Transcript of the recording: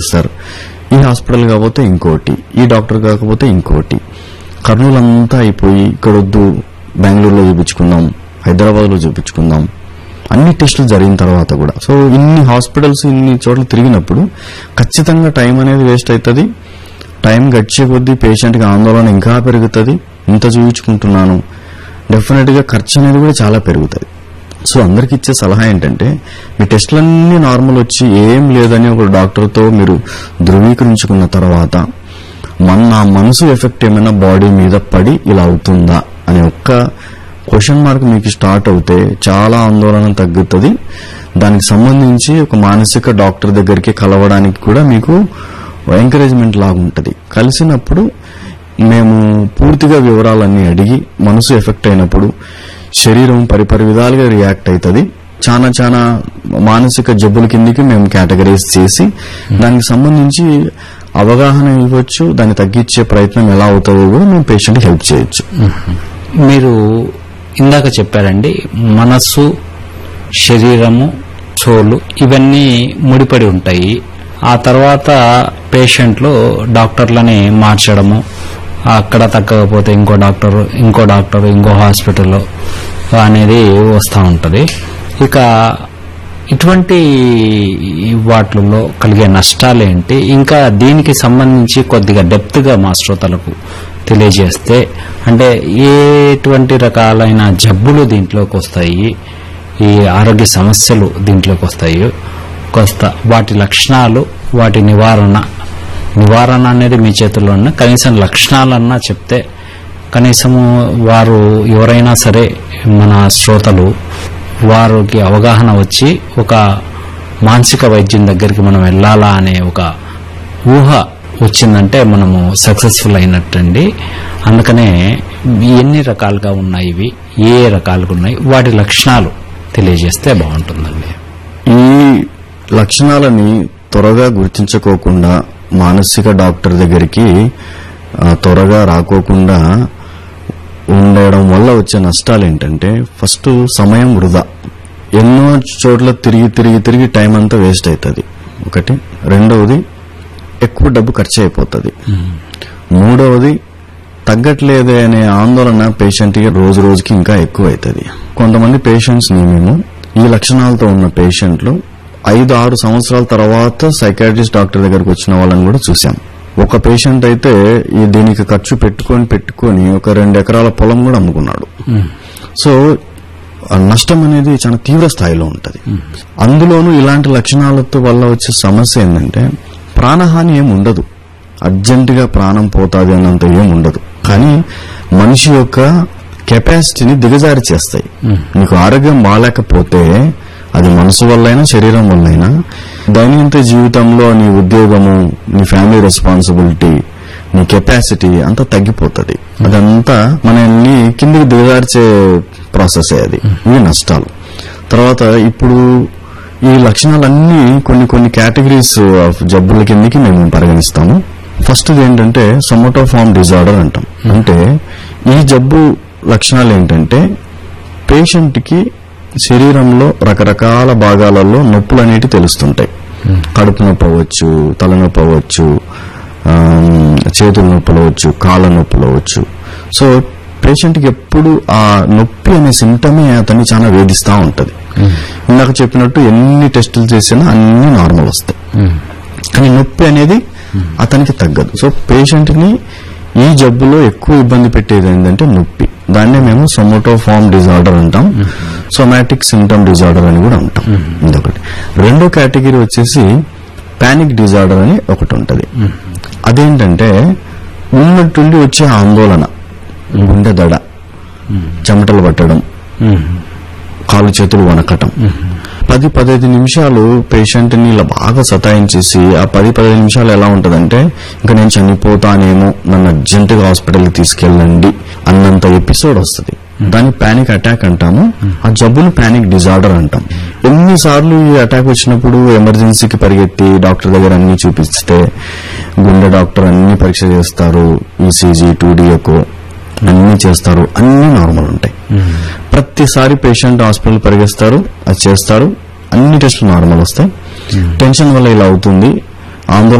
sir ఈ hospital కాకపోతే ఇంకోటి ఈ డాక్టర్ కాకపోతే ఇంకోటి కర్నూలు అంతా అయిపోయి ఇక్కడ వద్దు బెంగళూరులో చూపించుకుందాం హైదరాబాద్ లో చూపించుకుందాం అన్ని టెస్టులు జరిగిన తర్వాత కూడా సో ఇన్ని హాస్పిటల్స్ ఇన్ని చోట్ల తిరిగినప్పుడు ఖచ్చితంగా టైం అనేది వేస్ట్ అవుతుంది టైం గడిచే కొద్దీ పేషెంట్కి ఆందోళన ఇంకా పెరుగుతుంది ఇంత చూపించుకుంటున్నాను డెఫినెట్ గా ఖర్చు అనేది కూడా చాలా పెరుగుతుంది సో అందరికి ఇచ్చే సలహా ఏంటంటే మీ టెస్టులన్నీ నార్మల్ వచ్చి ఏం లేదని ఒక డాక్టర్తో మీరు ధృవీకరించుకున్న తర్వాత మన నా మనసు ఎఫెక్ట్ ఏమైనా బాడీ మీద పడి ఇలా అవుతుందా అనే ఒక్క క్వశ్చన్ మార్క్ మీకు స్టార్ట్ అవుతే చాలా ఆందోళన తగ్గుతుంది దానికి సంబంధించి ఒక మానసిక డాక్టర్ దగ్గరికి కలవడానికి కూడా మీకు ఎంకరేజ్మెంట్ లాగా ఉంటుంది కలిసినప్పుడు మేము పూర్తిగా వివరాలన్నీ అడిగి మనసు ఎఫెక్ట్ అయినప్పుడు శరీరం పరిపరి విధాలుగా రియాక్ట్ అవుతుంది చాలా చాలా మానసిక జబ్బుల కిందికి మేము కేటగరైజ్ చేసి దానికి సంబంధించి అవగాహన ఇవ్వచ్చు దాన్ని తగ్గించే ప్రయత్నం ఎలా అవుతుందో కూడా మేము పేషెంట్కి హెల్ప్ చేయొచ్చు మీరు ఇందాక చెప్పారండి మనస్సు శరీరము చోలు ఇవన్నీ ముడిపడి ఉంటాయి ఆ తర్వాత పేషెంట్లు డాక్టర్లని మార్చడము అక్కడ తగ్గకపోతే ఇంకో డాక్టర్ ఇంకో డాక్టర్ ఇంకో హాస్పిటల్ అనేది వస్తూ ఉంటుంది ఇక ఇటువంటి వాటిల్లో కలిగే నష్టాలేంటి ఇంకా దీనికి సంబంధించి కొద్దిగా డెప్త్గా మా శ్రోతలకు తెలియజేస్తే అంటే ఎటువంటి రకాలైన జబ్బులు దీంట్లోకి వస్తాయి ఈ ఆరోగ్య సమస్యలు దీంట్లోకి వస్తాయి కొంత వాటి లక్షణాలు వాటి నివారణ నివారణ అనేది మీ చేతుల్లో ఉన్న కనీసం లక్షణాలన్నా చెప్తే కనీసము వారు ఎవరైనా సరే మన శ్రోతలు వారికి అవగాహన వచ్చి ఒక మానసిక వైద్యం దగ్గరికి మనం వెళ్ళాలా అనే ఒక ఊహ వచ్చిందంటే మనము సక్సెస్ఫుల్ అయినట్టండి అందుకనే ఎన్ని రకాలుగా ఉన్నాయి ఇవి ఏ రకాలుగా ఉన్నాయి వాటి లక్షణాలు తెలియజేస్తే బాగుంటుందండి ఈ లక్షణాలని త్వరగా గుర్తించుకోకుండా మానసిక డాక్టర్ దగ్గరికి ఆ, త్వరగా రాకోకుండా ఉండడం వల్ల వచ్చే నష్టాలు ఏంటంటే ఫస్ట్ సమయం వృధా ఎన్నో చోట్ల తిరిగి తిరిగి తిరిగి టైం అంతా వేస్ట్ అవుతుంది ఒకటి రెండవది ఎక్కువ డబ్బు ఖర్చు అయిపోతుంది మూడవది తగ్గట్లేదే అనే ఆందోళన పేషెంట్కి రోజు రోజుకి ఇంకా ఎక్కువ అవుతుంది కొంతమంది పేషెంట్స్ ని మేము ఈ లక్షణాలతో ఉన్న పేషెంట్లు ఐదు ఆరు సంవత్సరాల తర్వాత సైకాట్రిస్ట్ డాక్టర్ దగ్గరకు వచ్చిన వాళ్ళని కూడా చూసాం ఒక పేషెంట్ అయితే ఈ దీనికి ఖర్చు పెట్టుకొని పెట్టుకొని ఒక రెండు ఎకరాల పొలం కూడా అమ్ముకున్నాడు సో ఆ నష్టం అనేది చాలా తీవ్ర స్థాయిలో ఉంటది అందులోనూ ఇలాంటి లక్షణాలతో వల్ల వచ్చే సమస్య ఏంటంటే ప్రాణహాని ఏం ఉండదు అర్జెంటుగా ప్రాణం పోతాది అన్నంత ఏం ఉండదు కానీ మనిషి యొక్క కెపాసిటీని దిగజారి చేస్తాయి నీకు ఆరోగ్యం బాగాలేకపోతే అది మనసు వల్లైనా శరీరం వల్లైనా దైనందిన జీవితంలో నీ ఉద్యోగము నీ ఫ్యామిలీ రెస్పాన్సిబిలిటీ నీ కెపాసిటీ అంతా తగ్గిపోతుంది అదంతా మనల్ని కిందికి దిగజార్చే ప్రాసెస్ అది ఇవి నష్టాలు తర్వాత ఇప్పుడు ఈ లక్షణాలన్నీ కొన్ని కొన్ని కేటగిరీస్ ఆఫ్ జబ్బుల కిందకి మేము పరిగణిస్తాము ఫస్ట్ ఏంటంటే సొమటోఫామ్ డిజార్డర్ అంటాం అంటే ఈ జబ్బు లక్షణాలు ఏంటంటే పేషెంట్ కి శరీరంలో రకరకాల భాగాలలో నొప్పులు అనేటివి తెలుస్తుంటాయి కడుపు నొప్పి అవ్వచ్చు తలనొప్పి అవ్వచ్చు ఆమ్, చేతుల నొప్పులు అవ్వచ్చు కాళ్ళ నొప్పులు అవ్వచ్చు సో పేషెంట్కి ఎప్పుడు ఆ నొప్పి అనే సిమ్టమే అతన్ని చాలా వేధిస్తూ ఉంటది ఇందాక చెప్పినట్టు ఎన్ని టెస్టులు చేసినా అన్ని నార్మల్ వస్తాయి కానీ నొప్పి అనేది అతనికి తగ్గదు సో పేషెంట్ ని ఈ జబ్బులో ఎక్కువ ఇబ్బంది పెట్టేది ఏంటంటే నొప్పి దాన్నే మేము సొమోటోఫామ్ డిజార్డర్ అంటాం సొమాటిక్ సిమ్టమ్ డిజార్డర్ అని కూడా అంటాం ఇదొకటి రెండో కేటగిరీ వచ్చేసి పానిక్ డిజార్డర్ అని ఒకటి ఉంటది అదేంటంటే ఉన్నట్టుండి వచ్చే ఆందోళన గుండె దడ చెమటలు పట్టడం కాలు చేతులు వణకటం పది పదహైదు నిమిషాలు పేషెంట్ ని ఇలా బాగా సతాయించేసి ఆ పది పదహైదు నిమిషాలు ఎలా ఉంటదంటే ఇంకా నేను చనిపోతానేమో నన్ను అర్జెంట్ గా హాస్పిటల్కి తీసుకెళ్ళండి అన్నంత ఎపిసోడ్ వస్తుంది దాన్ని పానిక్ అటాక్ అంటాము ఆ జబ్బును పానిక్ డిజార్డర్ అంటాం ఎన్నిసార్లు ఈ అటాక్ వచ్చినప్పుడు ఎమర్జెన్సీకి పరిగెత్తి డాక్టర్ దగ్గర అన్ని చూపిస్తే గుండె డాక్టర్ అన్ని పరీక్ష చేస్తారు ఈసీజీ టూడీ ఎకో అన్ని చేస్తారు అన్ని నార్మల్ ఉంటాయి ప్రతిసారి పేషెంట్ హాస్పిటల్ పరిగెస్తారు అది చేస్తారు అన్ని టెస్టులు నార్మల్ వస్తాయి టెన్షన్ వల్ల ఇలా అవుతుంది ఆందోళన